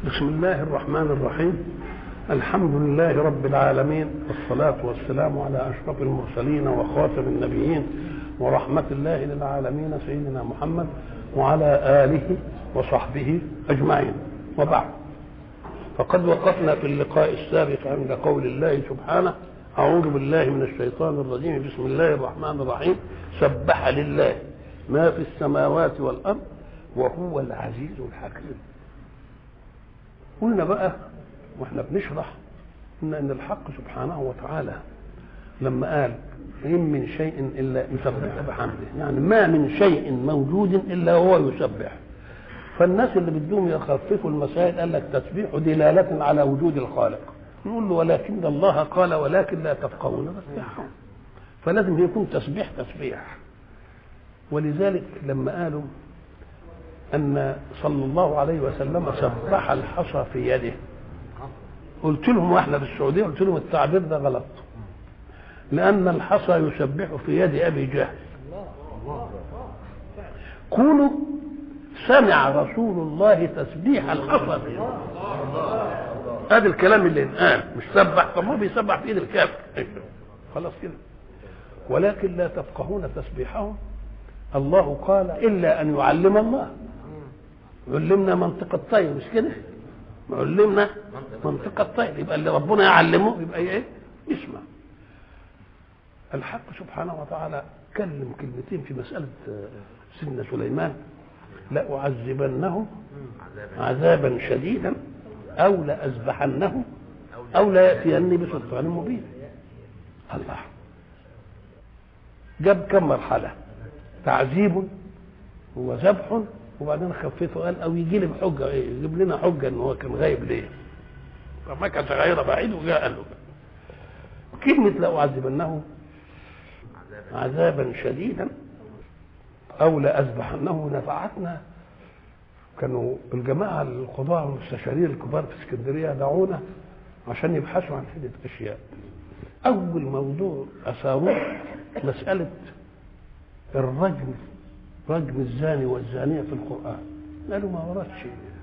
بسم الله الرحمن الرحيم الحمد لله رب العالمين والصلاة والسلام على أشرف المرسلين وخاتم النبيين ورحمة الله للعالمين سيدنا محمد وعلى آله وصحبه أجمعين وبعد فقد وقفنا في اللقاء السابق عند قول الله سبحانه أعوذ بالله من الشيطان الرجيم بسم الله الرحمن الرحيم سبح لله ما في السماوات والأرض وهو العزيز الحكيم قلنا بقى واحنا بنشرح قلنا ان الحق سبحانه وتعالى لما قال ان من شيء الا يسبح بحمده يعني ما من شيء موجود الا هو يسبح فالناس اللي بدهم يخففوا المسائل قال لك تسبيح دلالة على وجود الخالق نقول له ولكن الله قال ولكن لا تفقهون تسبيحهم فلازم يكون تسبيح تسبيح ولذلك لما قالوا أن صلى الله عليه وسلم سبح الحصى في يده قلت لهم واحنا في السعودية قلت لهم التعبير ده غلط لأن الحصى يسبح في يد أبي جهل قولوا سمع رسول الله تسبيح الحصى في يده هذا الكلام اللي انقال مش سبح طب هو بيسبح في ايد الكافر خلاص كده ولكن لا تفقهون تسبيحهم الله قال الا ان يعلم الله علمنا منطق الطير مش كده علمنا منطق الطير يبقى اللي ربنا يعلمه يبقى ايه يسمع الحق سبحانه وتعالى كلم كلمتين في مسألة سيدنا سليمان لأعذبنه عذابا شديدا أو لأذبحنه أو لا يأتيني بسلطان مبين الله جاب كم مرحلة تعذيب وذبح وبعدين خففه قال او يجي لي بحجه ايه يجيب لنا حجه ان هو كان غايب ليه فما كان غير بعيد وجاء قال له كلمة لأعذبنه عذابا شديدا أو لأذبحنه نفعتنا كانوا الجماعة القضاة والمستشارين الكبار في اسكندرية دعونا عشان يبحثوا عن عدة أشياء أول موضوع أثاروه مسألة الرجم رجم الزاني والزانية في القرآن قالوا ما وردش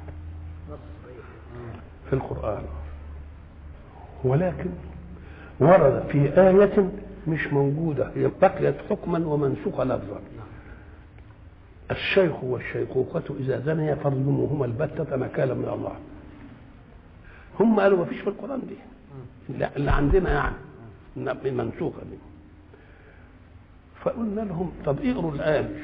في القرآن ولكن ورد في آية مش موجودة هي بقيت حكما ومنسوخة لفظا الشيخ والشيخوخة إذا زنيا فارجموهما البتة نكالا من الله هم قالوا ما فيش في القرآن دي اللي عندنا يعني منسوخة دي فقلنا لهم طب اقروا الآية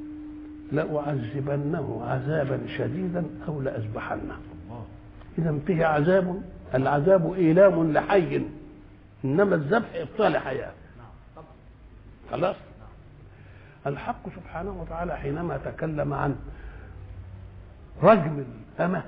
لأعذبنه عذابا شديدا أو لأذبحنه إذا فيه عذاب العذاب إيلام لحي إنما الذبح إبطال حياة خلاص الحق سبحانه وتعالى حينما تكلم عن رجم الأمة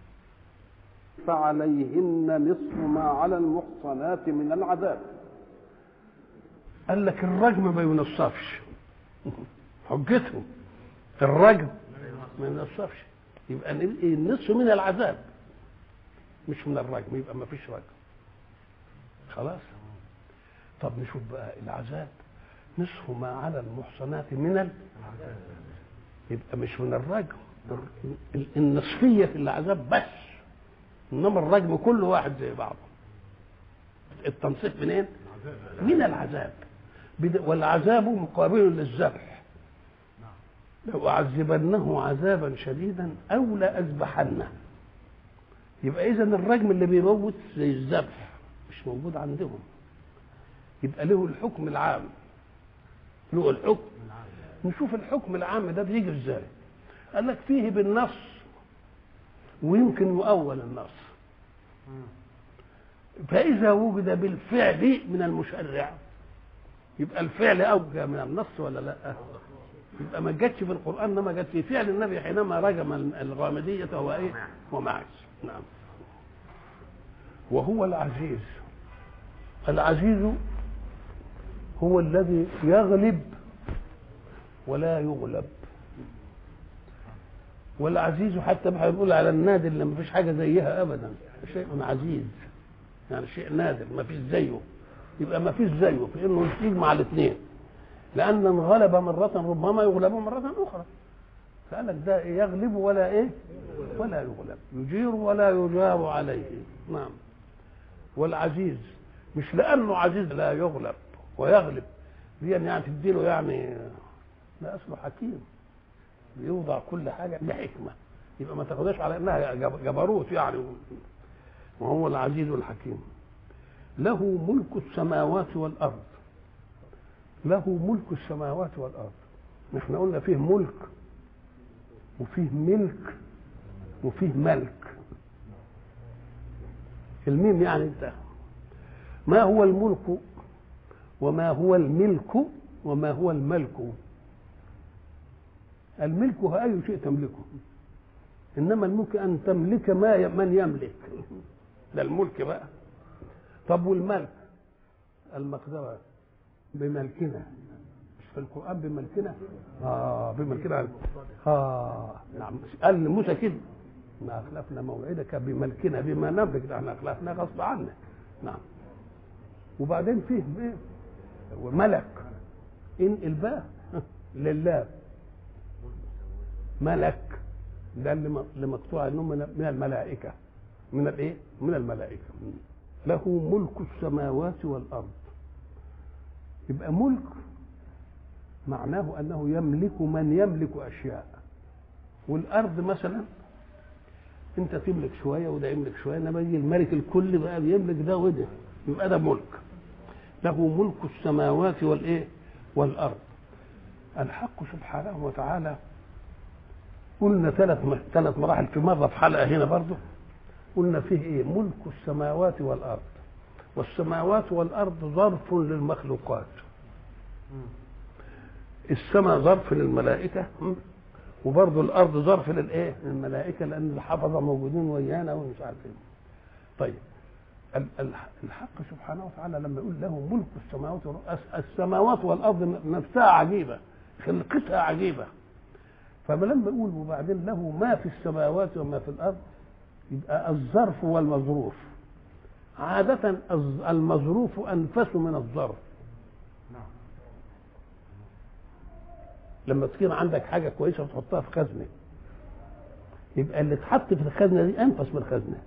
فعليهن نصف ما على المحصنات من العذاب قال لك الرجم ما ينصفش حجتهم الرجم ما ينصفش يبقى النصف من العذاب مش من الرجم يبقى ما فيش رجم خلاص طب نشوف بقى العذاب نصف ما على المحصنات من ال... يبقى مش من الرجم النصفيه في العذاب بس انما الرجم كل واحد زي بعضه التنصيف منين من العذاب والعذاب مقابل للذبح لأعذبنه عذابا شديدا أو لأذبحنه يبقى إذا الرجم اللي بيموت زي الذبح مش موجود عندهم يبقى له الحكم العام له الحكم نشوف الحكم العام ده بيجي ازاي قال لك فيه بالنص ويمكن يؤول النص فإذا وجد بالفعل من المشرع يبقى الفعل أوجه من النص ولا لا؟ يبقى ما جاتش في القرآن انما جت في فعل النبي حينما رجم الغامدية وهو ايه؟ ومعز نعم وهو العزيز العزيز هو الذي يغلب ولا يغلب والعزيز حتى ما بيقول على النادر اللي ما فيش حاجه زيها ابدا شيء عزيز يعني شيء نادر ما فيش زيه يبقى ما فيش زيه في انه يجمع الاثنين لأن انغلب مرة ربما يغلب مرة أخرى فقال لك ده يغلب ولا ايه ولا يغلب يجير ولا يجار عليه نعم والعزيز مش لانه عزيز لا يغلب ويغلب دي يعني تديله يعني لا اصله حكيم بيوضع كل حاجه بحكمه يبقى ما تاخدهاش على انها جبروت يعني وهو العزيز الحكيم له ملك السماوات والارض له ملك السماوات والارض احنا قلنا فيه ملك وفيه ملك وفيه ملك الميم يعني انت ما هو الملك وما هو الملك وما هو الملك الملك هو اي شيء تملكه انما الملك ان تملك ما من يملك ده الملك بقى طب والملك المقدره بملكنا مش في القران بملكنا اه بملكنا اه نعم قال لموسى كده ما اخلفنا موعدك بملكنا بما نملك ده احنا اخلفنا غصب عنك نعم وبعدين فيه ايه وملك انقل بقى لله ملك ده اللي مقطوع انه من الملائكه من الايه؟ من الملائكه له ملك السماوات والارض يبقى ملك معناه انه يملك من يملك اشياء والارض مثلا انت تملك شويه وده يملك شويه انما يجي الملك الكل بقى بيملك ده وده يبقى ده ملك له ملك السماوات والايه والارض الحق سبحانه وتعالى قلنا ثلاث ثلاث مراحل في مره في حلقه هنا برضه قلنا فيه ايه ملك السماوات والارض والسماوات والارض ظرف للمخلوقات السماء ظرف للملائكه وبرضه الارض ظرف للايه للملائكه لان الحفظه موجودين ويانا ومش عارف ايه طيب الحق سبحانه وتعالى لما يقول له ملك السماوات والارض السماوات والارض نفسها عجيبه خلقتها عجيبه فلما يقول وبعدين له ما في السماوات وما في الارض يبقى الظرف والمظروف عادة المظروف أنفس من الظرف لما تكون عندك حاجة كويسة وتحطها في خزنة يبقى اللي اتحط في الخزنة دي أنفس من الخزنة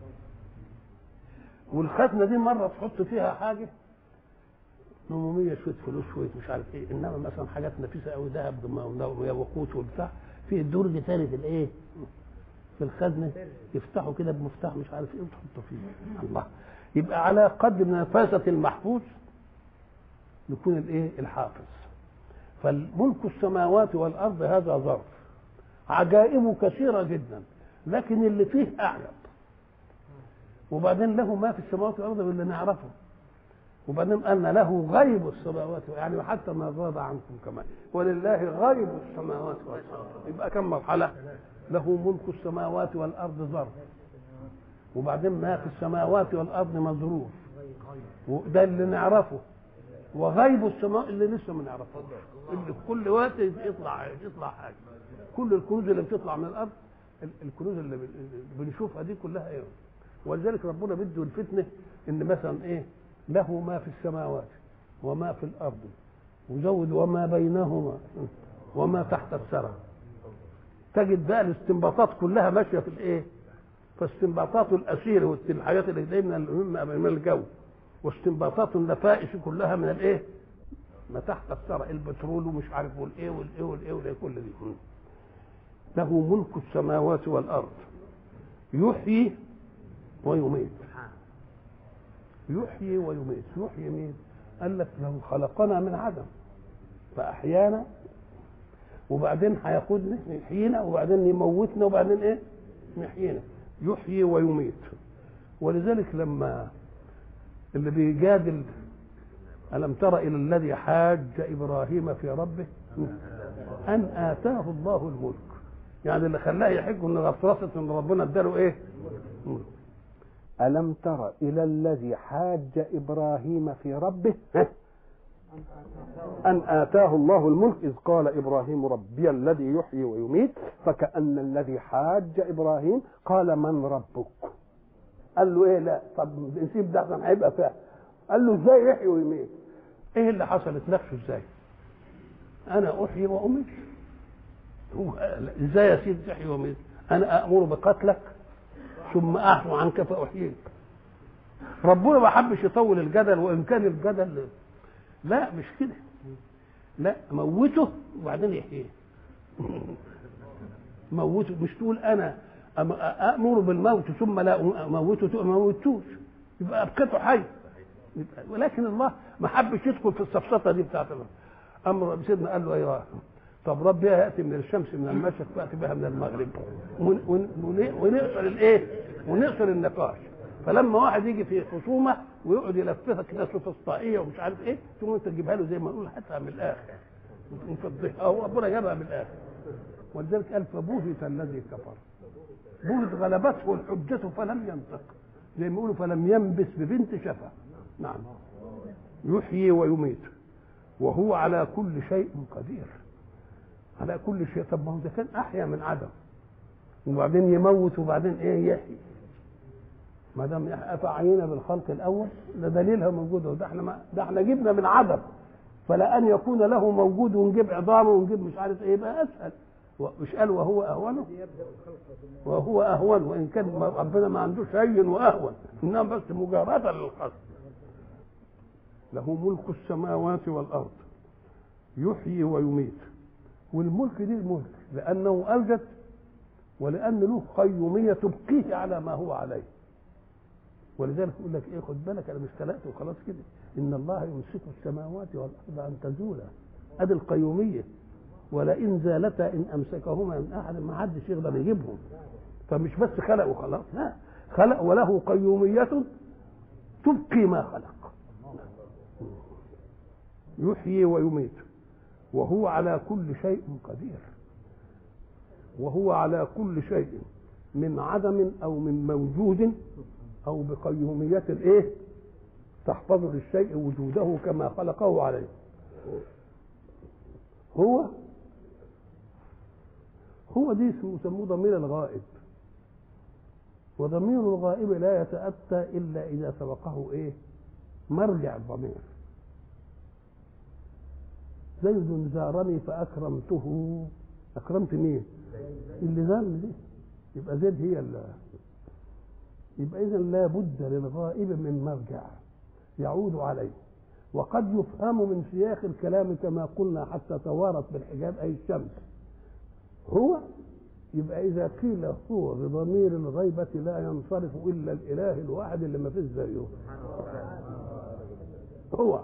والخزنة دي مرة تحط فيها حاجة 800 شوية فلوس شوية مش عارف ايه انما مثلا حاجات نفيسة قوي ذهب وقوت وبتاع في درج ثالث الايه في الخزنة يفتحوا كده بمفتاح مش عارف ايه وتحطوا فيه الله يبقى على قدر نفاسة المحفوظ يكون الايه الحافظ فالملك السماوات والارض هذا ظرف عجائبه كثيره جدا لكن اللي فيه اعجب وبعدين له ما في السماوات والارض باللي نعرفه وبعدين قال له غيب السماوات يعني حتى ما غاب عنكم كمان ولله غيب السماوات والارض يبقى كم مرحله له ملك السماوات والارض ظرف وبعدين ما في السماوات والارض مظروف وده اللي نعرفه وغيب السماء اللي لسه ما نعرفهاش اللي في كل وقت يطلع يطلع حاجه كل الكنوز اللي بتطلع من الارض الكنوز اللي بنشوفها دي كلها ايه ولذلك ربنا بده الفتنه ان مثلا ايه له ما في السماوات وما في الارض وزود وما بينهما وما تحت الثرى تجد بقى الاستنباطات كلها ماشيه في الايه فاستنباطات الاسير والحاجات اللي جايه من من الجو واستنباطات النفائس كلها من الايه ما تحت الثرى البترول ومش عارف والايه والايه والايه والايه كل دي له ملك السماوات والارض يحيي ويميت يحيي ويميت يحيي مين قال لك له خلقنا من عدم فاحيانا وبعدين هياخدنا يحيينا وبعدين يموتنا وبعدين ايه يحيينا يحيي ويميت ولذلك لما اللي بيجادل ألم تر إلى الذي حاج إبراهيم في ربه أن آتاه الله الملك يعني اللي خلاه يحج إن غطرسة إن ربنا اداله إيه؟ ملك ألم تر إلى الذي حاج إبراهيم في ربه أن آتاه الله الملك إذ قال إبراهيم ربي الذي يحيي ويميت فكأن الذي حاج إبراهيم قال من ربك قال له ايه لا طب نسيب ده عشان هيبقى فاهم قال له ازاي يحيي ويميت ايه اللي حصل اتناقشوا ازاي انا احيي واميت هو ازاي يا سيدي تحيي وميت انا امر بقتلك ثم اعفو عنك فاحييك ربنا ما حبش يطول الجدل وان كان الجدل لا مش كده لا موته وبعدين يحييه موته مش تقول انا امر بالموت ثم لا اموته ما موتوش يبقى ابقته حي يبقى ولكن الله ما حبش يدخل في السفسطه دي بتاعت الله امر سيدنا قال له ايوه طب ربي ياتي من الشمس من المشرق فاتي بها من المغرب ونقصر الايه؟ ونقصر النقاش فلما واحد يجي في خصومه ويقعد يلففها كده سوفسطائيه ومش عارف ايه تقوم انت تجيبها له زي ما نقول هاتها من الاخر نفضيها هو ربنا جابها من الاخر ولذلك قال فبهت الذي كفر بهت غلبته الحجة فلم ينطق زي ما يقولوا فلم ينبس ببنت شفا نعم يحيي ويميت وهو على كل شيء قدير على كل شيء طب ما هو ده كان احيا من عدم وبعدين يموت وبعدين ايه يحيي ما دام افعينا بالخلق الاول ده دليلها موجود وده احنا ما ده احنا جبنا من عدم فلا ان يكون له موجود ونجيب عظامه ونجيب مش عارف ايه يبقى اسهل مش قال وهو اهونه وهو اهون وان كان ربنا ما عندوش هين واهون انما بس مجاراه للخلق له ملك السماوات والارض يحيي ويميت والملك دي الملك لانه اوجد ولان له قيوميه تبقيه على ما هو عليه ولذلك يقول لك ايه خد بالك انا مش خلقت وخلاص كده ان الله يمسك السماوات والارض ان تزولا ادي القيوميه ولئن زالتا ان امسكهما من احد ما حدش يقدر يجيبهم فمش بس خلق وخلاص لا خلق وله قيوميه تبقي ما خلق يحيي ويميت وهو على كل شيء قدير وهو على كل شيء من عدم او من موجود او بقيومية الايه تحفظ للشيء وجوده كما خلقه عليه هو هو دي يسموه ضمير الغائب وضمير الغائب لا يتأتى إلا إذا سبقه إيه مرجع الضمير زيد زارني فأكرمته أكرمت مين اللي زارني دي يبقى زيد هي اللي يبقى إذا لا بد للغائب من مرجع يعود عليه وقد يفهم من سياق الكلام كما قلنا حتى توارت بالحجاب أي الشمس هو يبقى إذا قيل هو بضمير الغيبة لا ينصرف إلا الإله الواحد اللي ما فيش زيه هو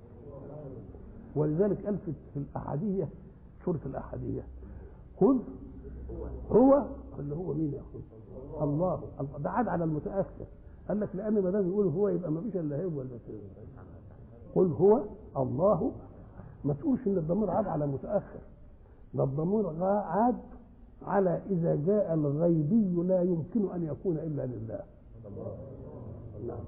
ولذلك قال في الأحادية سورة الأحادية قل هو اللي هو مين يا أخوي الله الله ده عاد على المتأخر قال لك لأن ما دام يقول هو يبقى ما فيش إلا هو اللي قل هو الله ما تقولش إن الضمير عاد على متأخر ده الضمير عاد على إذا جاء الغيبي لا يمكن أن يكون إلا لله نعم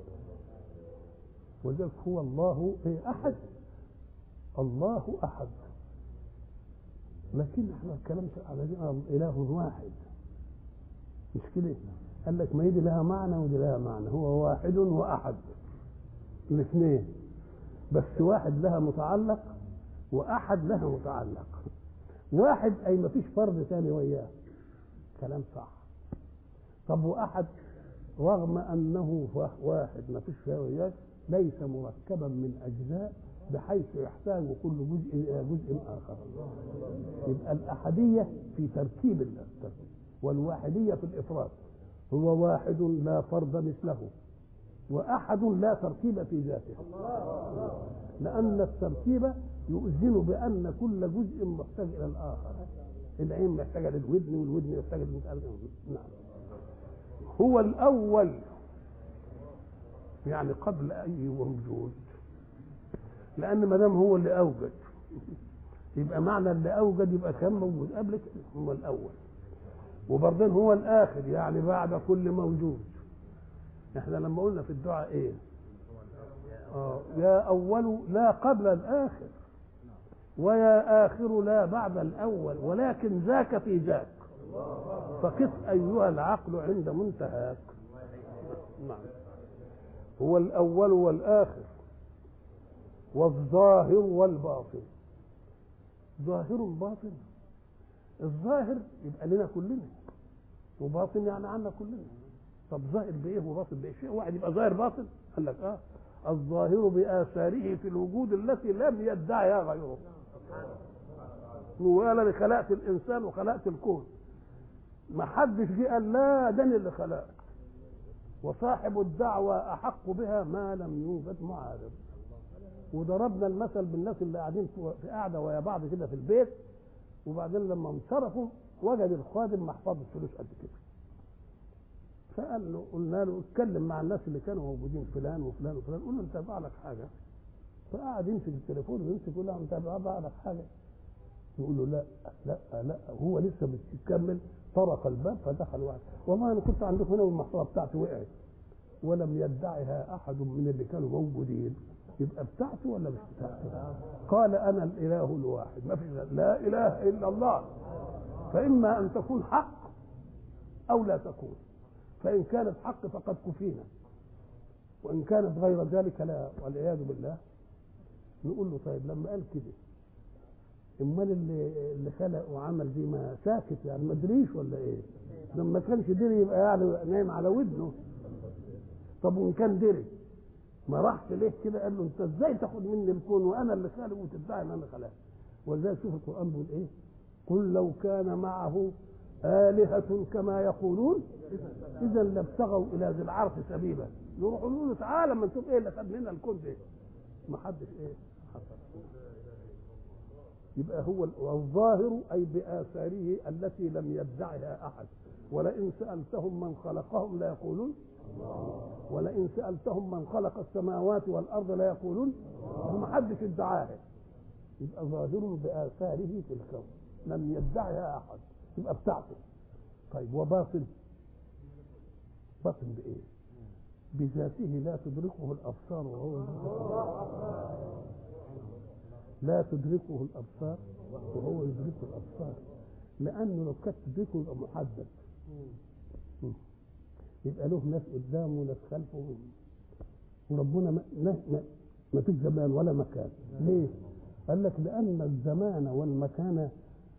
ولذلك هو الله إيه أحد الله أحد لكن احنا الكلام على إله واحد مش كده قال لك ما يدي لها معنى ودي لها معنى هو واحد وأحد الاثنين بس واحد لها متعلق وأحد لها متعلق واحد أي ما فيش فرد ثاني وياه كلام صح طب وأحد رغم أنه واحد ما فيش وياه ليس مركبا من أجزاء بحيث يحتاج كل جزء إلى جزء آخر يبقى الأحدية في تركيب التركيب والواحدية في الإفراد هو واحد لا فرد مثله وأحد لا تركيب في ذاته لأن التركيب يؤذن بأن كل جزء محتاج إلى الآخر العين محتاجة للودن والودن محتاجة نعم هو الأول يعني قبل أي وجود لأن ما دام هو اللي أوجد يبقى معنى اللي أوجد يبقى كان موجود قبل كده هو الأول وبرضين هو الآخر يعني بعد كل موجود احنا لما قلنا في الدعاء ايه آه يا أول لا قبل الآخر ويا آخر لا بعد الأول ولكن ذاك في ذاك فقف أيها العقل عند منتهاك نعم هو الأول والآخر والظاهر والباطن ظاهر باطن الظاهر يبقى لنا كلنا وباطن يعني عنا كلنا طب ظاهر بايه وباطن بايه شيء واحد يبقى ظاهر باطن قال لك اه الظاهر باثاره في الوجود التي لم يدعها غيره هو قال انا خلقت الانسان وخلقت الكون ما حدش جه قال لا ده أنا اللي خلقت وصاحب الدعوة أحق بها ما لم يوجد معارض وضربنا المثل بالناس اللي قاعدين في قاعدة ويا بعض كده في البيت وبعدين لما انصرفوا وجد الخادم محفظة فلوس قد كده فقال له قلنا له اتكلم مع الناس اللي كانوا موجودين فلان وفلان وفلان قول له انت بقى لك حاجه فقعد يمسك التليفون ويمسك يقول له انت بقى لك حاجه يقول له لا لا لا هو لسه بتكمل طرق الباب فدخل واحد والله انا كنت عندكم هنا والمحفظه بتاعتي وقعت ولم يدعها احد من اللي كانوا موجودين يبقى بتاعته ولا مش بتاعته؟ قال انا الاله الواحد ما فيش لا اله الا الله فاما ان تكون حق او لا تكون فان كانت حق فقد كفينا وان كانت غير ذلك لا والعياذ بالله نقول له طيب لما قال كده امال اللي اللي خلق وعمل دي ما ساكت يعني ما ادريش ولا ايه لما كانش دري يبقى يعني نايم على ودنه طب وان كان دري ما راحش ليه كده قال له انت ازاي تاخد مني الكون وانا اللي خالق وتدعي ان انا خلقت ولذلك شوف القران بيقول ايه قل لو كان معه آلهة كما يقولون إذا لابتغوا إلى ذي العرش سبيلا يروحوا يقولوا له تعالى ما نشوف إيه اللي خد منا الكون ده ما حدش إيه حصل يبقى هو الظاهر أي بآثاره التي لم يدعها أحد ولئن سألتهم من خلقهم لا يقولون ولئن سألتهم من خلق السماوات والأرض لا يقولون وما حدش ادعاها يبقى ظاهر بآثاره في الكون لم يدعها أحد يبقى بتاعته طيب وباطن باطن بإيه؟ بذاته لا تدركه الأبصار وهو لا تدركه الابصار وهو يدرك الابصار لانه لو كانت تدركه يبقى محدد يبقى له ناس قدامه وناس خلفه وربنا ما, ما, ما فيش زمان ولا مكان ليه؟ قال لك لان الزمان والمكان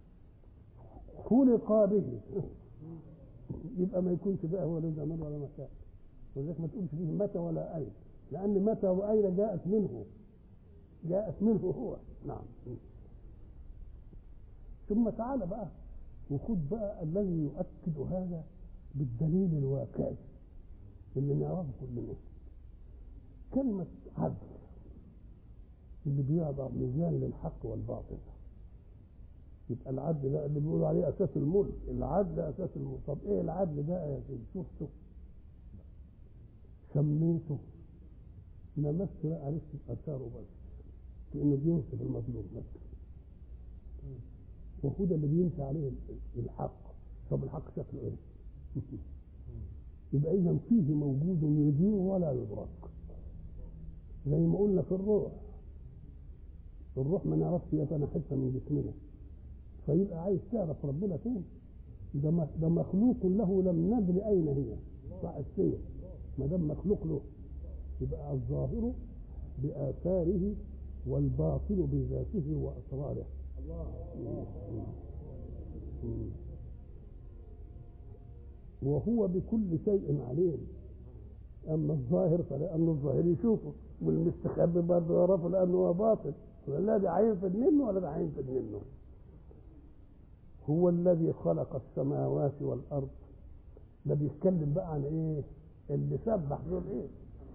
خلق به يبقى ما يكونش بقى هو له زمان ولا مكان ولذلك ما تقولش فيه متى ولا اين لان متى واين جاءت منه جاءت منه هو نعم ثم تعالى بقى وخد بقى الذي يؤكد هذا بالدليل الواقعي اللي نعرفه كلنا كلمة عدل اللي بيضع ميزان للحق والباطل يبقى العدل ده اللي بيقولوا عليه اساس الملك العدل اساس الملك طب ايه العدل ده يا سيدي شفته سميته لمست لا عرفت اثاره بس لانه بينصف المظلوم بس وهو ده اللي بينسى عليه الحق طب الحق شكله ايه؟ يبقى اذا فيه موجود يدير ولا يدرك زي ما قلنا في الروح الروح ما نعرفش هي انا حته من جسمنا فيبقى عايز تعرف ربنا فين ده ده مخلوق له لم ندري اين هي صح السير ما دام مخلوق له يبقى الظاهر باثاره والباطل بذاته واسراره وهو بكل شيء عليم اما الظاهر فلانه الظاهر يشوفه والمستخبي برضه يعرفه لانه هو باطل لا ده هينفد منه ولا ده هينفد منه هو الذي خلق السماوات والارض ده بيتكلم بقى عن ايه اللي سبح دول ايه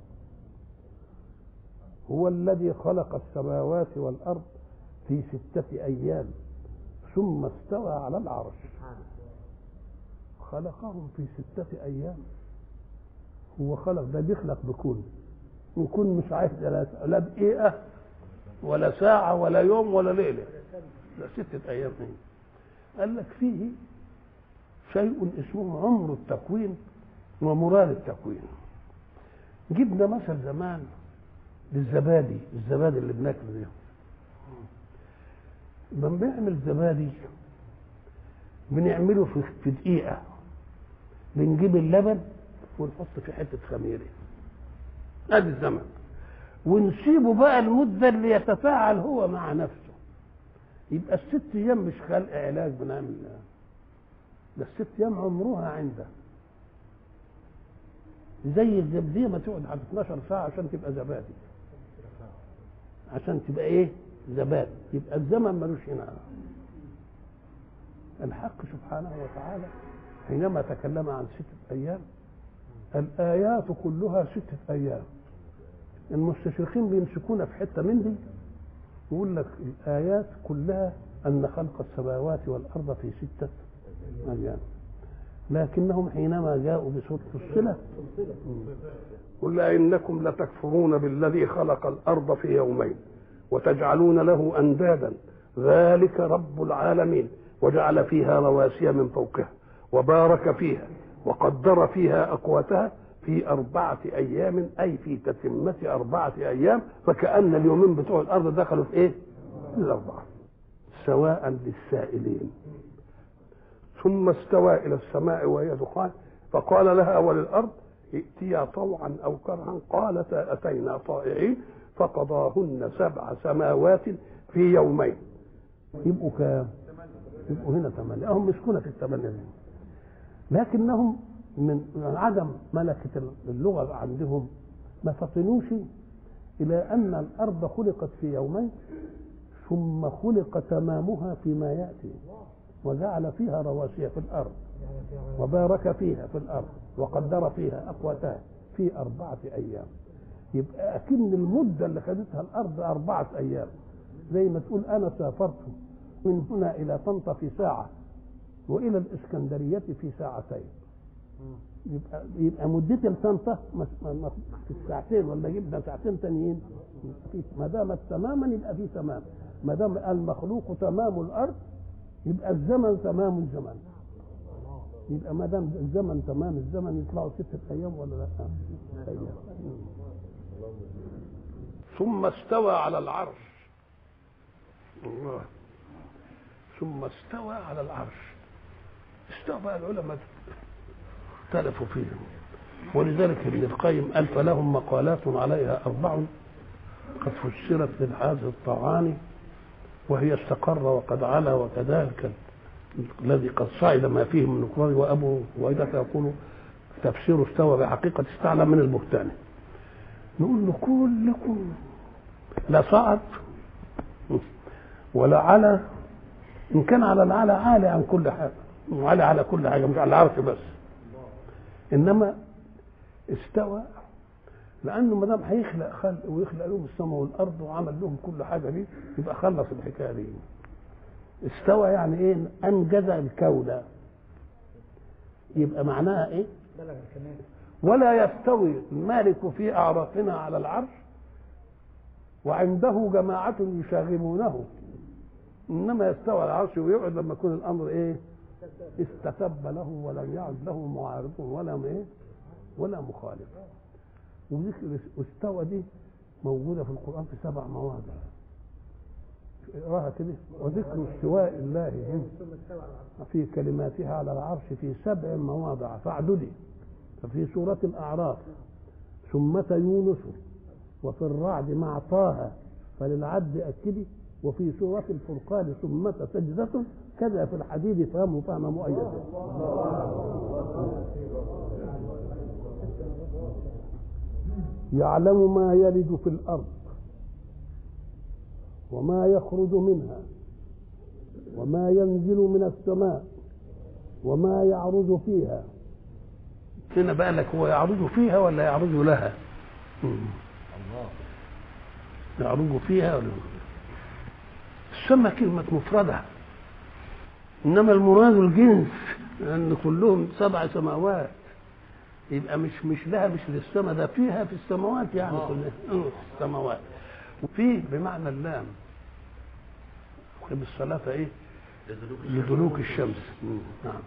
هو الذي خلق السماوات والارض في ستة ايام ثم استوى على العرش خلقهم في ستة ايام هو خلق ده بيخلق بكون وكون مش عايز لا دقيقة ولا ساعة ولا يوم ولا ليلة ده ستة أيام ايه قال لك فيه شيء اسمه عمر التكوين ومراد التكوين جبنا مثل زمان للزبادي الزبادي اللي بناكله ده لما بنعمل زبادي بنعمله في في دقيقة بنجيب اللبن ونحط في حتة خميرة ادي الزمن ونسيبه بقى المدة اللي يتفاعل هو مع نفسه يبقى الست ايام مش خلق علاج بنعمل ده الست ايام عمرها عنده زي الزبديه ما تقعد على 12 ساعه عشان تبقى زبادي عشان تبقى ايه زبادي يبقى الزمن ملوش هنا الحق سبحانه وتعالى حينما تكلم عن ستة أيام الآيات كلها ستة أيام المستشرقين بيمسكونا في حتة من دي يقول لك الآيات كلها أن خلق السماوات والأرض في ستة أيام لكنهم حينما جاءوا بسورة الصلة قل إنكم لتكفرون بالذي خلق الأرض في يومين وتجعلون له أندادا ذلك رب العالمين وجعل فيها رواسي من فوقها وبارك فيها وقدر فيها أقواتها في أربعة أيام أي في تتمة أربعة أيام فكأن اليومين بتوع الأرض دخلوا في إيه؟ الأربعة سواء للسائلين ثم استوى إلى السماء وهي دخان فقال لها وللأرض ائتيا طوعا أو كرها قالتا أتينا طائعين فقضاهن سبع سماوات في يومين يبقوا كام؟ يبقوا هنا ثمانية هم مسكونة في الثمانية دي لكنهم من عدم ملكة اللغة عندهم ما فطنوش إلى أن الأرض خلقت في يومين ثم خلق تمامها فيما يأتي وجعل فيها رواسي في الأرض وبارك فيها في الأرض وقدر فيها أقواتها في أربعة أيام يبقى أكن المدة اللي خدتها الأرض أربعة أيام زي ما تقول أنا سافرت من هنا إلى طنطا في ساعة وإلى الإسكندرية في ساعتين يبقى يبقى مدتي لطنطا في الساعتين ولا جبنا ساعتين تانيين ما دامت تماما يبقى في تمام ما دام المخلوق تمام الارض يبقى الزمن تمام الزمن يبقى ما دام الزمن تمام الزمن يطلعوا ستة أيام ولا لا؟ أيام ثم استوى على العرش الله ثم استوى على العرش استوى بقى العلماء اختلفوا فيه ولذلك ابن القيم قال فلهم مقالات عليها أربع قد فسرت للحاز الطعاني وهي استقر وقد علا وكذلك الذي قد صعد ما فيه من نكران وابو واذا يقول تفسير استوى بحقيقه استعلى من البهتان نقول له كلكم لا صعد ولا على ان كان على العلى عالي عن كل حاجه وعلى على كل حاجه مش على العرش بس انما استوى لانه ما دام هيخلق خلق ويخلق لهم السماء والارض وعمل لهم كل حاجه دي يبقى خلص الحكايه دي استوى يعني ايه انجز الكون يبقى معناها ايه ولا يستوي المالك في اعراقنا على العرش وعنده جماعة يشاغبونه انما يستوى على العرش ويقعد لما يكون الامر ايه استتب له ولم يعد له معارض ولا ايه ولا مخالف وذكر استوى دي موجودة في القرآن في سبع مواضع اقراها كده وذكر استواء الله في كلماتها على العرش في سبع مواضع فاعددي ففي سورة الأعراف ثمة يونس وفي الرعد مع طه فللعد أكدي وفي سورة الفرقان ثمة سجدة كذا في الحديد فهم فهم مؤيد يعلم ما يلد في الأرض وما يخرج منها وما ينزل من السماء وما يعرج فيها هنا بقى لك هو يعرج فيها ولا يعرج لها الله يعرج فيها ولا السماء كلمة مفردة إنما المراد الجنس لأن كلهم سبع سماوات يبقى مش مش لها مش للسماء ده فيها في السماوات يعني كلها السماوات وفيه بمعنى اللام بالصلاة ايه لدلوك الشمس نعم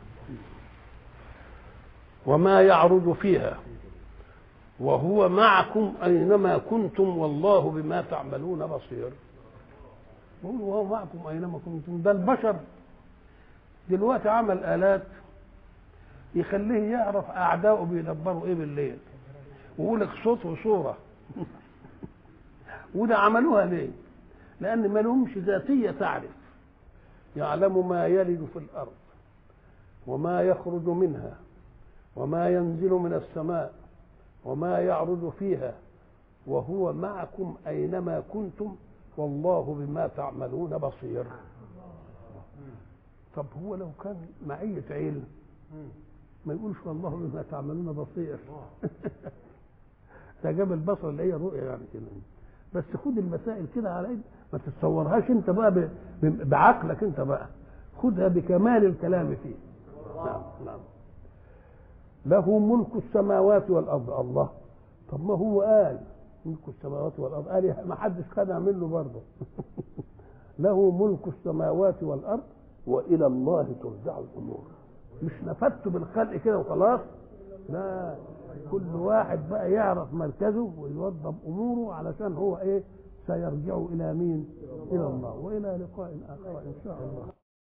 وما يعرج فيها وهو معكم أينما كنتم والله بما تعملون بصير وهو معكم أينما كنتم ده البشر دلوقتي عمل آلات يخليه يعرف أعداؤه بيدبروا إيه بالليل ويقول لك صوت وصورة وده عملوها ليه؟ لأن ما لهمش ذاتية تعرف يعلم ما يلج في الأرض وما يخرج منها وما ينزل من السماء وما يعرض فيها وهو معكم أينما كنتم والله بما تعملون بصير طب هو لو كان معية علم ما يقولش والله بما تعملون بصير ده جاب البصر اللي هي رؤية يعني كده بس خد المسائل كده على ايد ما تتصورهاش انت بقى ب- ب- بعقلك انت بقى خدها بكمال الكلام فيه نعم نعم له ملك السماوات والارض الله طب ما هو قال ملك السماوات والارض قال ما حدش خدها منه برضه له ملك السماوات والارض والى الله ترجع الامور مش نفدت بالخلق كده وخلاص لا كل واحد بقى يعرف مركزه ويوضب اموره علشان هو ايه سيرجع الى مين الى الله والى لقاء اخر ان شاء الله